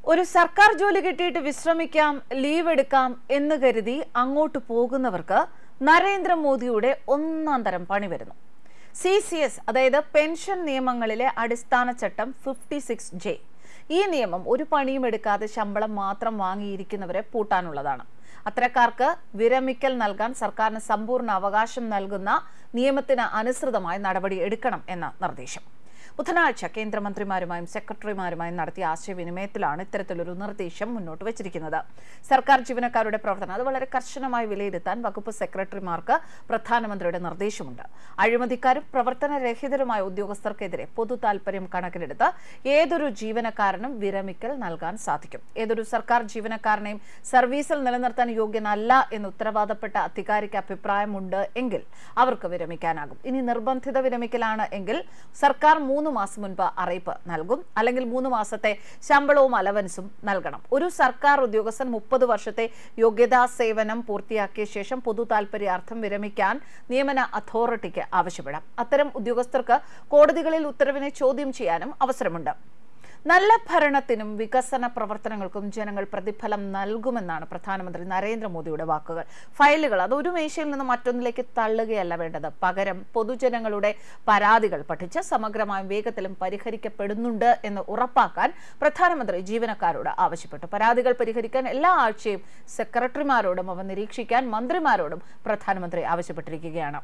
ഒരു സർക്കാർ ജോലി കിട്ടിയിട്ട് വിശ്രമിക്കാം ലീവ് എടുക്കാം എന്ന് കരുതി അങ്ങോട്ട് പോകുന്നവർക്ക് നരേന്ദ്രമോദിയുടെ ഒന്നാം തരം പണി വരുന്നു സി സി എസ് അതായത് പെൻഷൻ നിയമങ്ങളിലെ അടിസ്ഥാന ചട്ടം ഫിഫ്റ്റി സിക്സ് ജെ ഈ നിയമം ഒരു പണിയും എടുക്കാതെ ശമ്പളം മാത്രം വാങ്ങിയിരിക്കുന്നവരെ പൂട്ടാനുള്ളതാണ് അത്തരക്കാർക്ക് വിരമിക്കൽ നൽകാൻ സർക്കാരിന് സമ്പൂർണ്ണ അവകാശം നൽകുന്ന നിയമത്തിന് അനുസൃതമായി നടപടി എടുക്കണം എന്ന നിർദ്ദേശം ബുധനാഴ്ച കേന്ദ്രമന്ത്രിമാരുമായും സെക്രട്ടറിമാരുമായും നടത്തിയ ആശയവിനിമയത്തിലാണ് ഇത്തരത്തിലൊരു നിർദ്ദേശം മുന്നോട്ട് വച്ചിരിക്കുന്നത് സർക്കാർ ജീവനക്കാരുടെ പ്രവർത്തനം അത് വളരെ കർശനമായി വിലയിരുത്താൻ വകുപ്പ് സെക്രട്ടറിമാർക്ക് പ്രധാനമന്ത്രിയുടെ നിർദ്ദേശമുണ്ട് അഴിമതിക്കാരും പ്രവർത്തനരഹിതരുമായ ഉദ്യോഗസ്ഥർക്കെതിരെ പൊതു താൽപര്യം കണക്കിലെടുത്ത് ഏതൊരു ജീവനക്കാരനും വിരമിക്കൽ നൽകാൻ സാധിക്കും ഏതൊരു സർക്കാർ ജീവനക്കാരനെയും സർവീസിൽ നിലനിർത്താൻ യോഗ്യനല്ല എന്ന് ഉത്തരവാദപ്പെട്ട അധികാരിക്ക് അഭിപ്രായമുണ്ട് എങ്കിൽ അവർക്ക് വിരമിക്കാനാകും ഇനി നിർബന്ധിത വിരമിക്കലാണ് എങ്കിൽ സർക്കാർ മൂന്ന് മാസം മുൻപ് അറിയിപ്പ് നൽകും അല്ലെങ്കിൽ മൂന്ന് മാസത്തെ ശമ്പളവും അലവൻസും നൽകണം ഒരു സർക്കാർ ഉദ്യോഗസ്ഥൻ മുപ്പത് വർഷത്തെ യോഗ്യതാ സേവനം പൂർത്തിയാക്കിയ ശേഷം പൊതു താൽപര്യാർത്ഥം വിരമിക്കാൻ നിയമന അതോറിറ്റിക്ക് ആവശ്യപ്പെടാം അത്തരം ഉദ്യോഗസ്ഥർക്ക് കോടതികളിൽ ഉത്തരവിനെ ചോദ്യം ചെയ്യാനും അവസരമുണ്ട് നല്ല ഭരണത്തിനും വികസന പ്രവർത്തനങ്ങൾക്കും ജനങ്ങൾ പ്രതിഫലം നൽകുമെന്നാണ് പ്രധാനമന്ത്രി നരേന്ദ്രമോദിയുടെ വാക്കുകൾ ഫയലുകൾ അത് ഒരു മേശയിൽ നിന്ന് മറ്റൊന്നിലേക്ക് തള്ളുകയല്ല വേണ്ടത് പകരം പൊതുജനങ്ങളുടെ പരാതികൾ പഠിച്ച് സമഗ്രമായും വേഗത്തിലും പരിഹരിക്കപ്പെടുന്നുണ്ട് എന്ന് ഉറപ്പാക്കാൻ പ്രധാനമന്ത്രി ജീവനക്കാരോട് ആവശ്യപ്പെട്ടു പരാതികൾ പരിഹരിക്കാൻ എല്ലാ ആഴ്ചയും സെക്രട്ടറിമാരോടും അവ നിരീക്ഷിക്കാൻ മന്ത്രിമാരോടും പ്രധാനമന്ത്രി ആവശ്യപ്പെട്ടിരിക്കുകയാണ്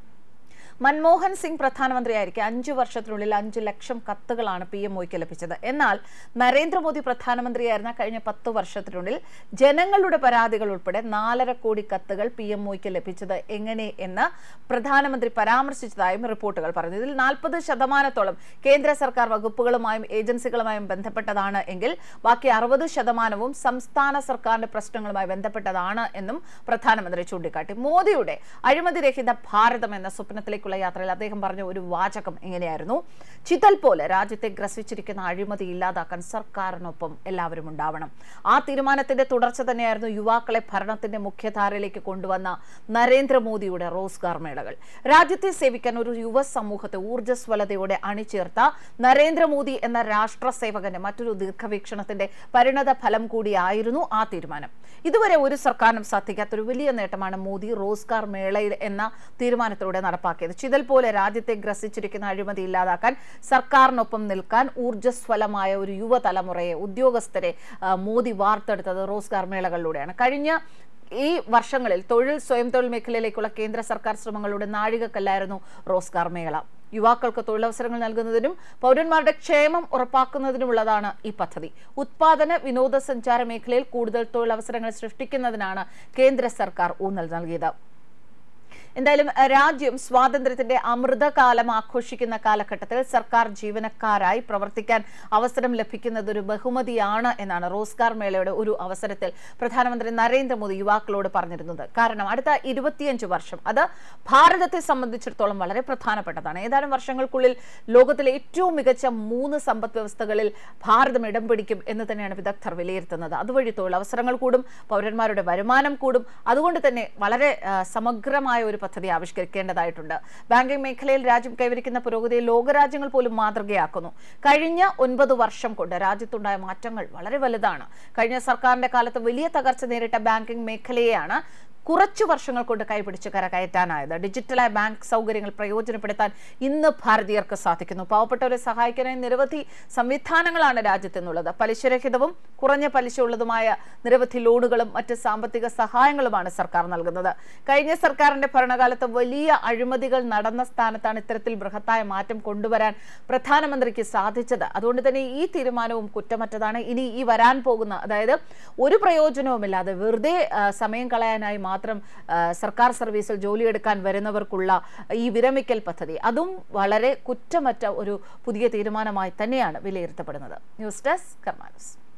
മൻമോഹൻ സിംഗ് പ്രധാനമന്ത്രിയായിരിക്കെ അഞ്ചു വർഷത്തിനുള്ളിൽ അഞ്ചു ലക്ഷം കത്തുകളാണ് പി എം ഒയ്ക്ക് ലഭിച്ചത് എന്നാൽ നരേന്ദ്രമോദി പ്രധാനമന്ത്രിയായിരുന്ന കഴിഞ്ഞ പത്ത് വർഷത്തിനുള്ളിൽ ജനങ്ങളുടെ പരാതികൾ ഉൾപ്പെടെ നാലര കോടി കത്തുകൾ പി എം ഒയ്ക്ക് ലഭിച്ചത് എങ്ങനെ എന്ന് പ്രധാനമന്ത്രി പരാമർശിച്ചതായും റിപ്പോർട്ടുകൾ പറഞ്ഞു ഇതിൽ നാൽപ്പത് ശതമാനത്തോളം കേന്ദ്ര സർക്കാർ വകുപ്പുകളുമായും ഏജൻസികളുമായും ബന്ധപ്പെട്ടതാണ് എങ്കിൽ ബാക്കി അറുപത് ശതമാനവും സംസ്ഥാന സർക്കാരിന്റെ പ്രശ്നങ്ങളുമായി ബന്ധപ്പെട്ടതാണ് എന്നും പ്രധാനമന്ത്രി ചൂണ്ടിക്കാട്ടി മോദിയുടെ അഴിമതിരഹിത ഭാരതം എന്ന സ്വപ്നത്തിലേക്ക് യാത്രയിലേക്കുള്ള യാത്രയിൽ അദ്ദേഹം പറഞ്ഞ ഒരു വാചകം എങ്ങനെയായിരുന്നു ചിതൽ പോലെ രാജ്യത്തെ ഗ്രസിച്ചിരിക്കുന്ന അഴിമതി ഇല്ലാതാക്കാൻ സർക്കാരിനൊപ്പം എല്ലാവരും ഉണ്ടാവണം ആ തീരുമാനത്തിന്റെ തുടർച്ച തന്നെയായിരുന്നു യുവാക്കളെ ഭരണത്തിന്റെ മുഖ്യധാരയിലേക്ക് കൊണ്ടുവന്ന നരേന്ദ്രമോദിയുടെ റോസ്ഗാർ മേളകൾ രാജ്യത്തെ സേവിക്കാൻ ഒരു യുവ സമൂഹത്തെ ഊർജ്ജസ്വലതയോടെ അണിചേർത്ത നരേന്ദ്രമോദി എന്ന രാഷ്ട്ര സേവകന്റെ മറ്റൊരു ദീർഘവീക്ഷണത്തിന്റെ പരിണത ഫലം കൂടിയായിരുന്നു ആ തീരുമാനം ഇതുവരെ ഒരു സർക്കാരിനും സാധിക്കാത്ത ഒരു വലിയ നേട്ടമാണ് മോദി റോസ്ഗാർ മേളയിൽ എന്ന തീരുമാനത്തിലൂടെ നടപ്പാക്കിയത് ചിതൽ പോലെ രാജ്യത്തെ ഗ്രസിച്ചിരിക്കുന്ന അഴിമതി ഇല്ലാതാക്കാൻ സർക്കാരിനൊപ്പം നിൽക്കാൻ ഊർജ്ജസ്വലമായ ഒരു യുവതലമുറയെ ഉദ്യോഗസ്ഥരെ മോദി വാർത്തെടുത്തത് റോസ്ഗാർ മേളകളിലൂടെയാണ് കഴിഞ്ഞ ഈ വർഷങ്ങളിൽ തൊഴിൽ സ്വയം തൊഴിൽ മേഖലയിലേക്കുള്ള കേന്ദ്ര സർക്കാർ ശ്രമങ്ങളുടെ നാഴികക്കല്ലായിരുന്നു റോസ്ഗാർ മേള യുവാക്കൾക്ക് തൊഴിലവസരങ്ങൾ നൽകുന്നതിനും പൗരന്മാരുടെ ക്ഷേമം ഉറപ്പാക്കുന്നതിനുമുള്ളതാണ് ഈ പദ്ധതി ഉത്പാദന വിനോദസഞ്ചാര മേഖലയിൽ കൂടുതൽ തൊഴിലവസരങ്ങൾ സൃഷ്ടിക്കുന്നതിനാണ് കേന്ദ്ര സർക്കാർ ഊന്നൽ നൽകിയത് എന്തായാലും രാജ്യം സ്വാതന്ത്ര്യത്തിന്റെ അമൃതകാലം ആഘോഷിക്കുന്ന കാലഘട്ടത്തിൽ സർക്കാർ ജീവനക്കാരായി പ്രവർത്തിക്കാൻ അവസരം ലഭിക്കുന്നത് ഒരു ബഹുമതിയാണ് എന്നാണ് റോസ്ഗാർ മേളയുടെ ഒരു അവസരത്തിൽ പ്രധാനമന്ത്രി നരേന്ദ്രമോദി യുവാക്കളോട് പറഞ്ഞിരുന്നത് കാരണം അടുത്ത ഇരുപത്തിയഞ്ച് വർഷം അത് ഭാരതത്തെ സംബന്ധിച്ചിടത്തോളം വളരെ പ്രധാനപ്പെട്ടതാണ് ഏതാനും വർഷങ്ങൾക്കുള്ളിൽ ലോകത്തിലെ ഏറ്റവും മികച്ച മൂന്ന് സമ്പദ് വ്യവസ്ഥകളിൽ ഭാരതം ഇടം പിടിക്കും എന്ന് തന്നെയാണ് വിദഗ്ധർ വിലയിരുത്തുന്നത് അതുവഴി തൊഴിലവസരങ്ങൾ കൂടും പൗരന്മാരുടെ വരുമാനം കൂടും അതുകൊണ്ട് തന്നെ വളരെ സമഗ്രമായ ഒരു പദ്ധതി ആവിഷ്കരിക്കേണ്ടതായിട്ടുണ്ട് ബാങ്കിംഗ് മേഖലയിൽ രാജ്യം കൈവരിക്കുന്ന പുരോഗതിയെ ലോകരാജ്യങ്ങൾ പോലും മാതൃകയാക്കുന്നു കഴിഞ്ഞ ഒൻപത് വർഷം കൊണ്ട് രാജ്യത്തുണ്ടായ മാറ്റങ്ങൾ വളരെ വലുതാണ് കഴിഞ്ഞ സർക്കാരിന്റെ കാലത്ത് വലിയ തകർച്ച നേരിട്ട ബാങ്കിംഗ് മേഖലയെയാണ് കുറച്ചു വർഷങ്ങൾ കൊണ്ട് കൈപിടിച്ച് കരകയറ്റാനായത് ഡിജിറ്റലായ ബാങ്ക് സൗകര്യങ്ങൾ പ്രയോജനപ്പെടുത്താൻ ഇന്ന് ഭാരതീയർക്ക് സാധിക്കുന്നു പാവപ്പെട്ടവരെ സഹായിക്കാനായി നിരവധി സംവിധാനങ്ങളാണ് രാജ്യത്തെന്നുള്ളത് പലിശരഹിതവും കുറഞ്ഞ പലിശയുള്ളതുമായ നിരവധി ലോണുകളും മറ്റ് സാമ്പത്തിക സഹായങ്ങളുമാണ് സർക്കാർ നൽകുന്നത് കഴിഞ്ഞ സർക്കാരിന്റെ ഭരണകാലത്ത് വലിയ അഴിമതികൾ നടന്ന സ്ഥാനത്താണ് ഇത്തരത്തിൽ ബൃഹത്തായ മാറ്റം കൊണ്ടുവരാൻ പ്രധാനമന്ത്രിക്ക് സാധിച്ചത് അതുകൊണ്ട് തന്നെ ഈ തീരുമാനവും കുറ്റമറ്റതാണ് ഇനി ഈ വരാൻ പോകുന്ന അതായത് ഒരു പ്രയോജനവുമില്ലാതെ വെറുതെ സമയം കളയാനായി മാത്രം സർക്കാർ സർവീസിൽ ജോലിയെടുക്കാൻ വരുന്നവർക്കുള്ള ഈ വിരമിക്കൽ പദ്ധതി അതും വളരെ കുറ്റമറ്റ ഒരു പുതിയ തീരുമാനമായി തന്നെയാണ് വിലയിരുത്തപ്പെടുന്നത് ന്യൂസ് ഡെസ്ക് കർമാനസ്